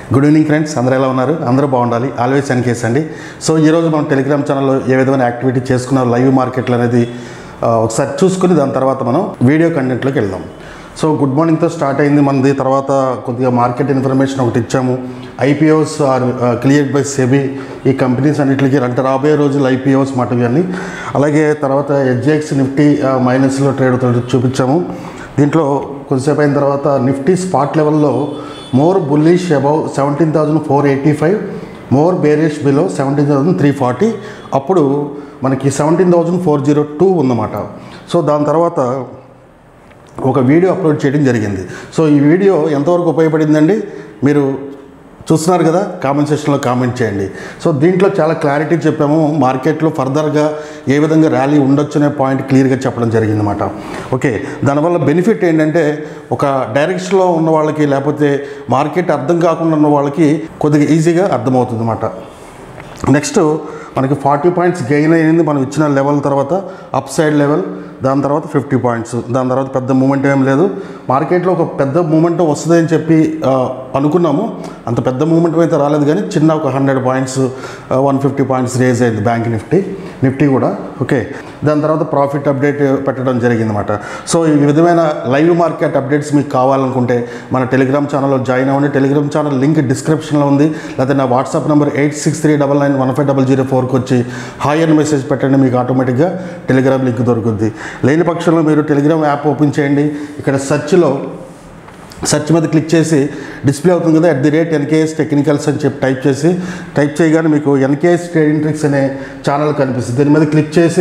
good evening friends అందరూ ఎలా ఉన్నారు అందరూ బాగుండాలి ఆల్వేస్ ఎన్కేస్ అండి సో ఈరోజు మనం టెలిగ్రామ్ ఛానల్లో ఏ విధమైన యాక్టివిటీ చేసుకున్న లైవ్ మార్కెట్లు అనేది ఆ, ఒకసారి చూసుకుని దాని తర్వాత మనం వీడియో కంటెంట్లోకి వెళ్దాం సో గుడ్ మార్నింగ్తో స్టార్ట్ అయింది మనది తర్వాత కొద్దిగా మార్కెట్ ఇన్ఫర్మేషన్ ఒకటి ఇచ్చాము IPOs are cleared by SEBI ఈ కంపెనీస్ అన్నిటికీ అంటే రాబోయే రోజులు ఐపీఓస్ మాట ఇవన్నీ అలాగే తర్వాత హెచ్జిఎక్స్ నిఫ్టీ మైనస్లో ట్రేడ్ అవుతుంది చూపించాము దీంట్లో కొద్దిసేపు అయిన తర్వాత నిఫ్టీ స్పాట్ లెవెల్లో more bullish above seventeen thousand four eighty five more bearish below seventeen thousand three forty అప్పుడు మనకి seventeen thousand four zero two ఉందన్నమాట సో దాని తర్వాత ఒక వీడియో అప్లోడ్ చేయడం జరిగింది సో ఈ వీడియో ఎంతవరకు ఉపయోగపడిందండి మీరు చూస్తున్నారు కదా కామెంట్ సెక్షన్లో కామెంట్ చేయండి సో దీంట్లో చాలా క్లారిటీ చెప్పాము మార్కెట్లో ఫర్దర్గా ఏ విధంగా ర్యాలీ ఉండొచ్చు అనే పాయింట్ క్లియర్గా చెప్పడం జరిగిందన్నమాట ఓకే దానివల్ల బెనిఫిట్ ఏంటంటే ఒక డైరెక్షన్లో ఉన్న వాళ్ళకి లేకపోతే మార్కెట్ అర్థం కాకుండా ఉన్న వాళ్ళకి కొద్దిగా ఈజీగా అర్థమవుతుంది అన్నమాట నెక్స్ట్ మనకి ఫార్టీ పాయింట్స్ గెయిన్ అయింది మనం ఇచ్చిన లెవెల్ తర్వాత అప్ సైడ్ లెవెల్ దాని తర్వాత ఫిఫ్టీ పాయింట్స్ దాని తర్వాత పెద్ద మూమెంట్ ఏం లేదు మార్కెట్లో ఒక పెద్ద మూమెంట్ వస్తుంది అని చెప్పి ఆ, అనుకున్నాము అంత పెద్ద మూమెంట్ అయితే రాలేదు కానీ చిన్న ఒక hundred points one fifty points raise అయింది బ్యాంక్ నిఫ్టీ నిఫ్టీ కూడా ఓకే దాని తర్వాత ప్రాఫిట్ అప్డేట్ పెట్టడం జరిగిందన్నమాట సో ఈ విధమైన లైవ్ మార్కెట్ అప్డేట్స్ మీకు కావాలనుకుంటే మన టెలిగ్రామ్ ఛానల్లో జాయిన్ అవ్వండి టెలిగ్రామ్ ఛానల్ లింక్ డిస్క్రిప్షన్లో ఉంది లేకపోతే నా WhatsApp number eight six three double nine one five double zero ఫోర్కి వచ్చి హాయ్ అని మెసేజ్ పెట్టండి మీకు ఆటోమేటిక్గా టెలిగ్రామ్ లింక్ దొరుకుద్ది లేని పక్షంలో మీరు టెలిగ్రామ్ యాప్ ఓపెన్ చేయండి ఇక్కడ సెర్చ్లో సెర్చ్ మీద క్లిక్ చేసి డిస్ప్లే అవుతుంది కదా at the rate NKS technicals అని చెప్పి టైప్ చేసి టైప్ చేయగానే మీకు ఎన్కేఎస్ ట్రేడింగ్ ట్రిక్స్ అనే ఛానల్ కనిపిస్తుంది దీని మీద క్లిక్ చేసి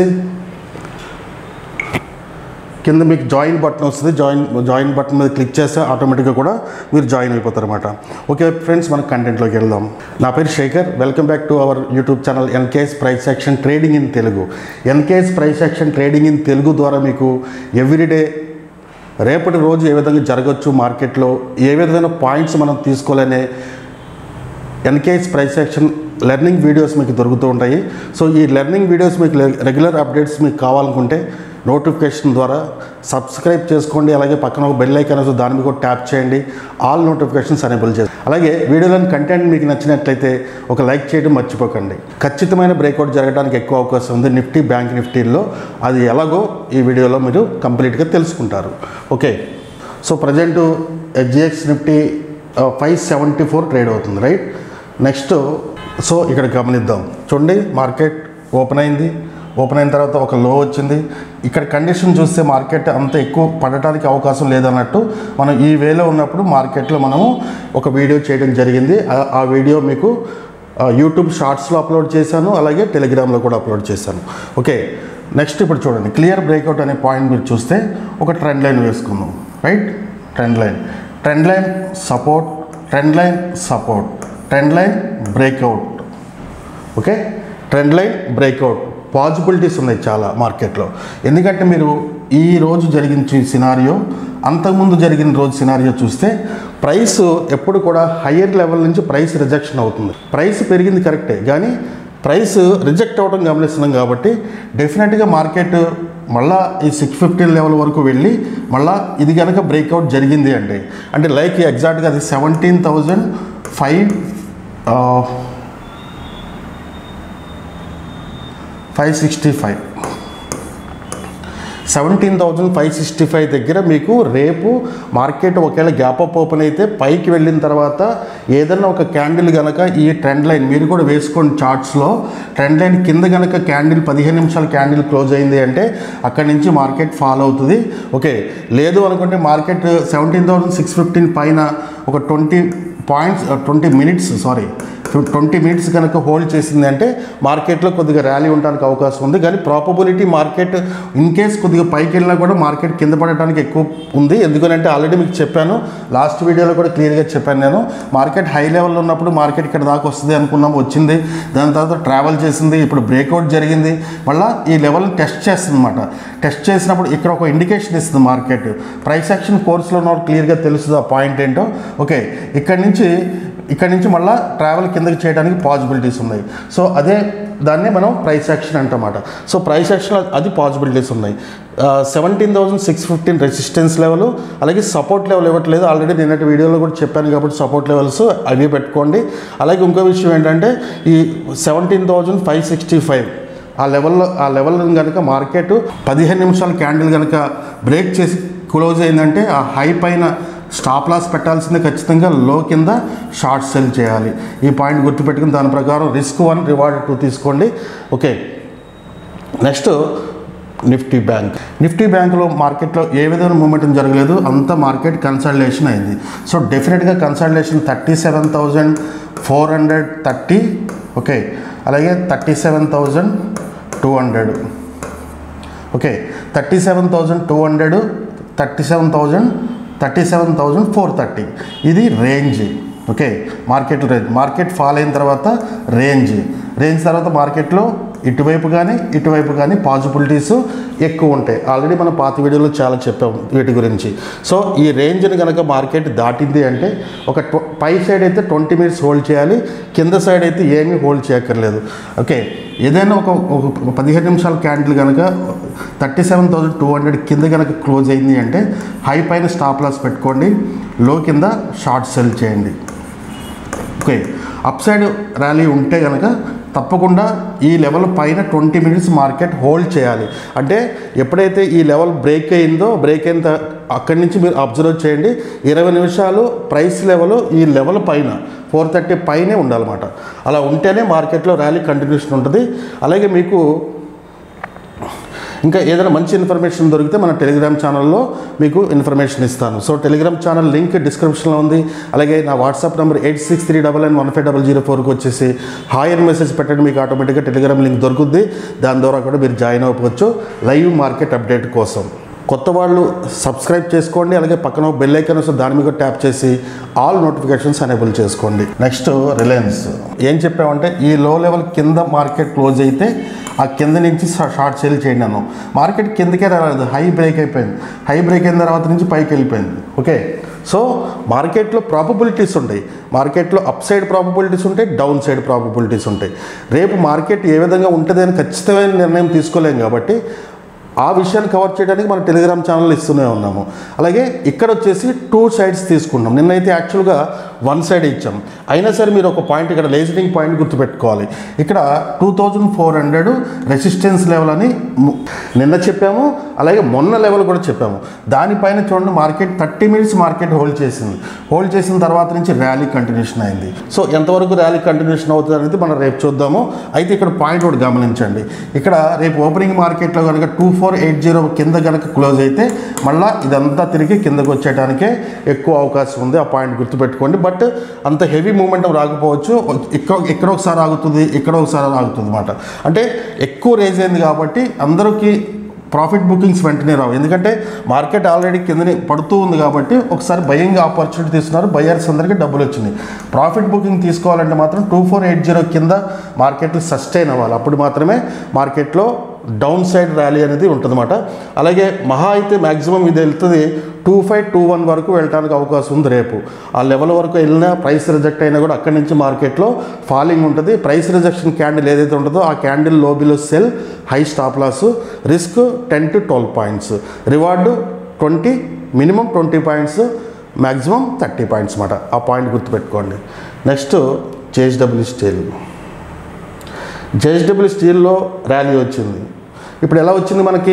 కింద మీకు జాయిన్ బటన్ వస్తుంది జాయిన్ జాయిన్ బటన్ మీద క్లిక్ చేస్తే ఆటోమేటిక్గా కూడా మీరు జాయిన్ అయిపోతారు అనమాట ఓకే ఫ్రెండ్స్ మన కంటెంట్లోకి వెళ్దాం నా పేరు Shekhar welcome back to our YouTube channel NKS price section trading in Telugu NKS price section trading in Telugu ద్వారా మీకు ఎవ్రీడే రేపటి రోజు ఏ విధంగా జరగచ్చు మార్కెట్లో ఏ విధమైన పాయింట్స్ మనం తీసుకోవాలనే NKS price section learning videos మీకు దొరుకుతూ ఉంటాయి సో ఈ లెర్నింగ్ వీడియోస్ మీకు రెగ్యులర్ అప్డేట్స్ మీకు కావాలనుకుంటే నోటిఫికేషన్ ద్వారా సబ్స్క్రైబ్ చేసుకోండి అలాగే పక్కన ఒక బెల్ ఐకాన్ వస్తుంది దాని మీద కూడా ట్యాప్ చేయండి ఆల్ నోటిఫికేషన్స్ ఎనేబుల్ చేయండి అలాగే వీడియోలోని కంటెంట్ మీకు నచ్చినట్లయితే ఒక లైక్ చేయడం మర్చిపోకండి ఖచ్చితమైన బ్రేక్అవుట్ జరగడానికి ఎక్కువ అవకాశం ఉంది నిఫ్టీ బ్యాంక్ నిఫ్టీల్లో అది ఎలాగో ఈ వీడియోలో మీరు కంప్లీట్గా తెలుసుకుంటారు okay so present HGX Nifty five seventy four trade అవుతుంది రైట్ నెక్స్ట్ సో ఇక్కడ గమనిద్దాం చూడండి మార్కెట్ ఓపెన్ అయింది ఓపెన్ అయిన తర్వాత ఒక లో వచ్చింది ఇక్కడ కండిషన్ చూస్తే మార్కెట్ అంత ఎక్కువ పడటానికి అవకాశం లేదన్నట్టు మనం ఈ వేలో ఉన్నప్పుడు మార్కెట్లో మనము ఒక వీడియో చేయడం జరిగింది ఆ- ఆ వీడియో మీకు ఆ, యూట్యూబ్ షార్ట్స్లో అప్లోడ్ చేశాను అలాగే టెలిగ్రామ్లో కూడా అప్లోడ్ చేశాను ఓకే నెక్స్ట్ ఇప్పుడు చూడండి క్లియర్ బ్రేక్అవుట్ అనే పాయింట్ మీరు చూస్తే ఒక ట్రెండ్ లైన్ వేసుకుందాం right trend line trend line support trend line support trend line breakout okay trend line breakout possibilities ఉన్నాయి చాలా మార్కెట్లో ఎందుకంటే మీరు ఈ రోజు జరిగిన సినారియో అంతకుముందు జరిగిన రోజు సినారియో చూస్తే ప్రైస్ ఎప్పుడు కూడా హయ్యర్ లెవెల్ నుంచి ప్రైస్ రిజెక్షన్ అవుతుంది ప్రైస్ పెరిగింది కరెక్టే కానీ ప్రైస్ రిజెక్ట్ అవ్వడం గమనిస్తున్నాం కాబట్టి డెఫినెట్గా మార్కెట్ మళ్ళా ఈ సిక్స్ ఫిఫ్టీన్ లెవెల్ వరకు వెళ్ళి మళ్ళా ఇది కనుక బ్రేక్అవుట్ జరిగింది అంటే అంటే లైక్ ఎగ్జాక్ట్గా అది seventeen thousand five five sixty five seventeen thousand five sixty five దగ్గర మీకు రేపు మార్కెట్ ఒకవేళ గ్యాప్ అప్ ఓపెన్ అయితే పైకి వెళ్ళిన తర్వాత ఏదైనా ఒక క్యాండిల్ కనుక ఈ ట్రెండ్ లైన్ మీరు కూడా వేసుకోండి చార్ట్స్లో ట్రెండ్ లైన్ కింద కనుక క్యాండిల్ పదిహేను నిమిషాల క్యాండిల్ క్లోజ్ అయింది అంటే అక్కడి నుంచి మార్కెట్ ఫాలో అవుతుంది ఓకే లేదు అనుకుంటే market seventeen thousand six fifteen పైన ఒక twenty points twenty minutes sorry twenty minutes కనుక హోల్డ్ చేసింది అంటే మార్కెట్లో కొద్దిగా ర్యాలీ ఉండడానికి అవకాశం ఉంది కానీ ప్రాపబిలిటీ మార్కెట్ ఇన్ కేస్ కొద్దిగా పైకి వెళ్ళినా కూడా మార్కెట్ కింద పడటానికి ఎక్కువ ఉంది ఎందుకంటే ఆల్రెడీ మీకు చెప్పాను లాస్ట్ వీడియోలో కూడా క్లియర్గా చెప్పాను నేను మార్కెట్ హై లెవెల్లో ఉన్నప్పుడు మార్కెట్ ఇక్కడ దాకా వస్తుంది అనుకున్నాం వచ్చింది దాని తర్వాత ట్రావెల్ చేసింది ఇప్పుడు బ్రేక్అవుట్ జరిగింది మళ్ళీ ఈ లెవెల్ని టెస్ట్ చేస్తుంది అనమాట టెస్ట్ చేసినప్పుడు ఇక్కడ ఒక ఇండికేషన్ ఇస్తుంది మార్కెట్ ప్రైస్ యాక్షన్ కోర్సులో ఉన్న క్లియర్గా తెలుస్తుంది ఆ పాయింట్ ఏంటో ఓకే ఇక్కడ నుంచి ఇక్కడ నుంచి మళ్ళీ ట్రావెల్ కిందకి చేయడానికి పాసిబిలిటీస్ ఉన్నాయి సో అదే దాన్ని మనం ప్రైస్ యాక్షన్ అంటమాట సో ప్రైస్ యాక్షన్ అది పాసిబిలిటీస్ ఉన్నాయి seventeen thousand six fifteen resistance level అలాగే సపోర్ట్ లెవెల్ ఇవ్వట్లేదు ఆల్రెడీ నిన్నటి వీడియోలో కూడా చెప్పాను కాబట్టి సపోర్ట్ లెవెల్స్ అవి పెట్టుకోండి అలాగే ఇంకో విషయం ఏంటంటే ఈ seventeen thousand five sixty five ఆ లెవెల్లో ఆ లెవెల్ కనుక మార్కెట్ పదిహేను నిమిషాల క్యాండిల్ కనుక బ్రేక్ చేసి క్లోజ్ అయిందంటే ఆ హై పైన స్టాప్ లాస్ పెట్టాల్సిందే ఖచ్చితంగా లో కింద షార్ట్ సెల్ చేయాలి ఈ పాయింట్ గుర్తుపెట్టుకుని దాని ప్రకారం రిస్క్ వన్ రివార్డ్ టూ తీసుకోండి okay next Nifty bank Nifty బ్యాంకులో మార్కెట్లో ఏ విధమైన మూమెంట్ జరగలేదు అంత మార్కెట్ కన్సల్టేషన్ అయింది సో డెఫినెట్గా consultation thirty seven thousand four hundred thirty okay అలాగే thirty seven thousand two hundred okay thirty seven thousand two hundred thirty seven thousand thirty seven thousand four thirty ఇది range okay market range market fall అయిన తర్వాత range range తర్వాత మార్కెట్లో ఇటువైపు కానీ ఇటువైపు కానీ పాసిబిలిటీస్ ఎక్కువ ఉంటాయి ఆల్రెడీ మనం పాత వీడియోలో చాలా చెప్పాం వీటి గురించి సో ఈ రేంజ్ని కనుక మార్కెట్ దాటింది అంటే ఒక ట్వ పై సైడ్ అయితే ట్వంటీ మినిట్స్ హోల్డ్ చేయాలి కింద సైడ్ అయితే ఏమీ హోల్డ్ చేయక్కర్లేదు ఓకే ఏదైనా ఒక ఒక పదిహేను నిమిషాల క్యాండిల్ కనుక thirty seven thousand two hundred కింద కనుక క్లోజ్ అయింది అంటే హై పైన స్టాప్ లాస్ పెట్టుకోండి లో కింద షార్ట్ సెల్ చేయండి ఓకే అప్ సైడ్ ర్యాలీ ఉంటే కనుక తప్పకుండా ఈ లెవెల్ పైన ట్వంటీ మినిట్స్ మార్కెట్ హోల్డ్ చేయాలి అంటే ఎప్పుడైతే ఈ లెవెల్ బ్రేక్ అయిందో బ్రేక్ అయిన త- అక్కడి నుంచి మీరు అబ్జర్వ్ చేయండి ఇరవై నిమిషాలు ప్రైస్ లెవెల్ ఈ లెవెల్ పైన ఫోర్ థర్టీ పైనే ఉండాలన్నమాట అలా ఉంటేనే మార్కెట్లో ర్యాలీ కంటిన్యూషన్ ఉంటుంది అలాగే మీకు ఇంకా ఏదైనా మంచి ఇన్ఫర్మేషన్ దొరికితే మన టెలిగ్రామ్ ఛానల్లో మీకు ఇన్ఫర్మేషన్ ఇస్తాను సో టెలిగ్రామ్ ఛానల్ లింక్ డిస్క్రిప్షన్లో ఉంది అలాగే నా WhatsApp number eight six three double nine one five double zero ఫోర్కి వచ్చేసి హాయ్ అని మెసేజ్ పెట్టండి మీకు ఆటోమేటిక్గా టెలిగ్రామ్ లింక్ దొరుకుద్ది దాని ద్వారా కూడా మీరు జాయిన్ అవ్వచ్చు లైవ్ మార్కెట్ అప్డేట్ కోసం కొత్త వాళ్ళు సబ్స్క్రైబ్ చేసుకోండి అలాగే పక్కన బెల్ ఐకాన్ వస్తే దాని మీద ట్యాప్ చేసి ఆల్ నోటిఫికేషన్స్ అనేబుల్ చేసుకోండి నెక్స్ట్ రిలయన్స్ ఏం చెప్పామంటే ఈ లో లెవెల్ కింద మార్కెట్ క్లోజ్ అయితే ఆ కింద నుంచి షా- షార్ట్ సేల్ చేయండి అన్నాం మార్కెట్ కిందకే రాలేదు హై బ్రేక్ అయిపోయింది హై బ్రేక్ అయిన తర్వాత నుంచి పైకి వెళ్ళిపోయింది ఓకే సో మార్కెట్లో ప్రాబబిలిటీస్ ఉంటాయి మార్కెట్లో అప్ సైడ్ ప్రాబబిలిటీస్ ఉంటాయి డౌన్ సైడ్ ప్రాబబిలిటీస్ ఉంటాయి రేపు మార్కెట్ ఏ విధంగా ఉంటుంది అని ఖచ్చితమైన నిర్ణయం తీసుకోలేం కాబట్టి ఆ విషయాన్ని కవర్ చేయడానికి మన టెలిగ్రామ్ ఛానల్ ఇస్తూనే ఉన్నాము అలాగే ఇక్కడ వచ్చేసి టూ సైడ్స్ తీసుకున్నాం నిన్నైతే యాక్చువల్గా వన్ సైడ్ ఇచ్చాం అయినా సరే మీరు ఒక పాయింట్ ఇక్కడ లేజరింగ్ పాయింట్ గుర్తుపెట్టుకోవాలి ఇక్కడ two thousand four hundred resistance level అని ము- నిన్న చెప్పాము అలాగే మొన్న లెవెల్ కూడా చెప్పాము దానిపైన చూడండి market thirty minutes market hold చేసింది హోల్డ్ చేసిన తర్వాత నుంచి ర్యాలీ కంటిన్యూషన్ అయింది సో ఎంతవరకు ర్యాలీ కంటిన్యూషన్ అవుతుంది అనేది మనం రేపు చూద్దాము అయితే ఇక్కడ పాయింట్ ఒకటి గమనించండి ఇక్కడ రేపు ఓపెనింగ్ మార్కెట్లో కనుక టూ ఫోర్ ఎయిట్ జీరో కింద కనుక క్లోజ్ అయితే మళ్ళీ ఇదంతా తిరిగి కిందకు వచ్చేయడానికే ఎక్కువ అవకాశం ఉంది ఆ పాయింట్ గుర్తుపెట్టుకోండి బట్ అంత హెవీ మూమెంట్ రాకపోవచ్చు ఇక్కడ ఇక్కడ ఒకసారి ఆగుతుంది ఇక్కడ ఒకసారి ఆగుతుంది అనమాట అంటే ఎక్కువ రేజ్ అయింది కాబట్టి అందరికీ ప్రాఫిట్ బుకింగ్స్ వెంటనే రావు ఎందుకంటే మార్కెట్ ఆల్రెడీ కిందని పడుతూ ఉంది కాబట్టి ఒకసారి భయంగా ఆపర్చునిటీ తీసుకున్నారు బయర్స్ అందరికీ డబ్బులు వచ్చినాయి ప్రాఫిట్ బుకింగ్ తీసుకోవాలంటే మాత్రం టూ ఫోర్ ఎయిట్ జీరో కింద మార్కెట్ సస్టైన్ అవ్వాలి అప్పుడు మాత్రమే మార్కెట్లో డౌన్ సైడ్ ర్యాలీ అనేది ఉంటుందన్నమాట అలాగే మహా అయితే మ్యాక్సిమం ఇది వెళ్తుంది టూ ఫైవ్ టూ వన్ వరకు వెళ్ళడానికి అవకాశం ఉంది రేపు ఆ లెవెల్ వరకు వెళ్ళినా ప్రైస్ రిజెక్ట్ అయినా కూడా అక్కడి నుంచి మార్కెట్లో ఫాలింగ్ ఉంటుంది ప్రైస్ రిజెక్షన్ క్యాండిల్ ఏదైతే ఉంటుందో ఆ క్యాండిల్ లో below sell high stop loss risk ten to twelve points reward twenty minimum twenty points maximum thirty points అన్నమాట ఆ పాయింట్ గుర్తుపెట్టుకోండి నెక్స్ట్ జేహెచ్డబ్ల్యూ స్టీల్ జేహెచ్డబ్ల్యూ స్టీల్లో ర్యాలీ వచ్చింది ఇప్పుడు ఎలా వచ్చింది మనకి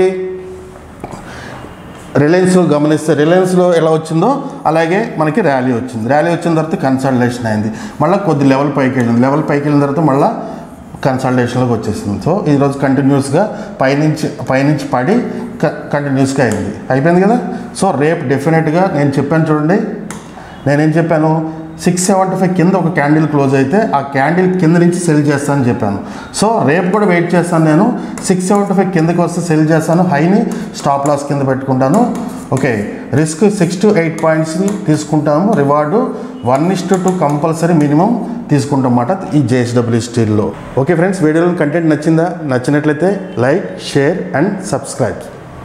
రిలయన్స్లో గమనిస్తే రిలయన్స్లో ఎలా వచ్చిందో అలాగే మనకి ర్యాలీ వచ్చింది ర్యాలీ వచ్చిన తర్వాత కన్సల్టేషన్ అయింది మళ్ళీ కొద్ది లెవెల్ పైకి వెళ్ళింది లెవెల్ పైకి వెళ్ళిన తర్వాత మళ్ళీ కన్సల్టేషన్లోకి వచ్చేసింది సో ఈరోజు కంటిన్యూస్గా పైనుంచి పైనుంచి పడి కంటిన్యూస్గా అయింది అయిపోయింది కదా సో రేపు డెఫినెట్గా నేను చెప్పాను చూడండి నేనేం చెప్పాను సిక్స్ సెవెంటీ ఫైవ్ కింద ఒక క్యాండిల్ క్లోజ్ అయితే ఆ క్యాండిల్ కింద నుంచి సెల్ చేస్తానని చెప్పాను సో రేపు కూడా వెయిట్ చేస్తాను నేను సిక్స్ సెవెంటీ ఫైవ్ కిందకి వస్తే సెల్ చేస్తాను హైని స్టాప్ లాస్ కింద పెట్టుకుంటాను okay risk six to eight పాయింట్స్ని తీసుకుంటాము reward one is to two compulsory minimum తీసుకుంటాం అన్నమాట ఈ జేఎస్డబ్ల్యూ స్టీల్లో ఓకే ఫ్రెండ్స్ వీడియోలో కంటెంట్ నచ్చిందా నచ్చినట్లయితే లైక్ షేర్ అండ్ సబ్స్క్రైబ్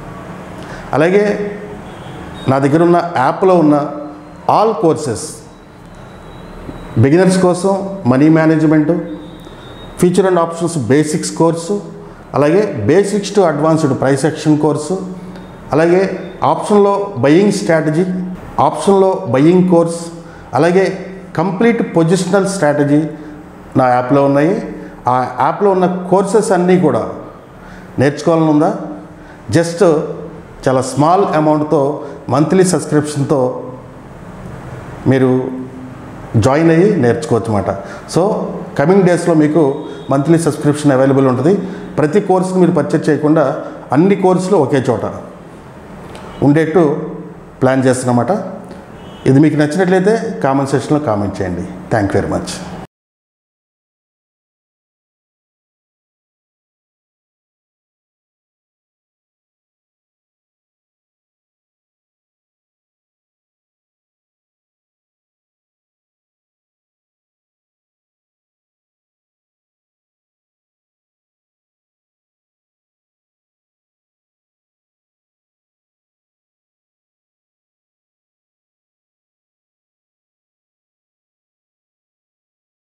అలాగే నా దగ్గర ఉన్న యాప్లో ఉన్న ఆల్ కోర్సెస్ బిగినర్స్ కోసం money management feature and options basics course అలాగే basics to advanced price action course అలాగే ఆప్షన్లో బయ్యింగ్ స్ట్రాటజీ ఆప్షన్లో బయ్యింగ్ కోర్స్ అలాగే కంప్లీట్ పొజిషనల్ స్ట్రాటజీ నా యాప్లో ఉన్నాయి ఆ యాప్లో ఉన్న కోర్సెస్ అన్నీ కూడా నేర్చుకోవాలని ఉందా జస్ట్ చాలా స్మాల్ అమౌంట్తో మంత్లీ సబ్స్క్రిప్షన్తో మీరు జాయిన్ అయ్యి నేర్చుకోవచ్చు అన్నమాట సో కమింగ్ డేస్లో మీకు మంత్లీ సబ్స్క్రిప్షన్ అవైలబుల్ ఉంటుంది ప్రతి కోర్సును మీరు పర్చేజ్ చేయకుండా అన్ని కోర్సులు ఒకే చోట ఉండేట్టు ప్లాన్ చేస్తున్నమాట ఇది మీకు నచ్చినట్లయితే కామెంట్ సెక్షన్లో కామెంట్ చేయండి థ్యాంక్ యూ వెరీ మచ్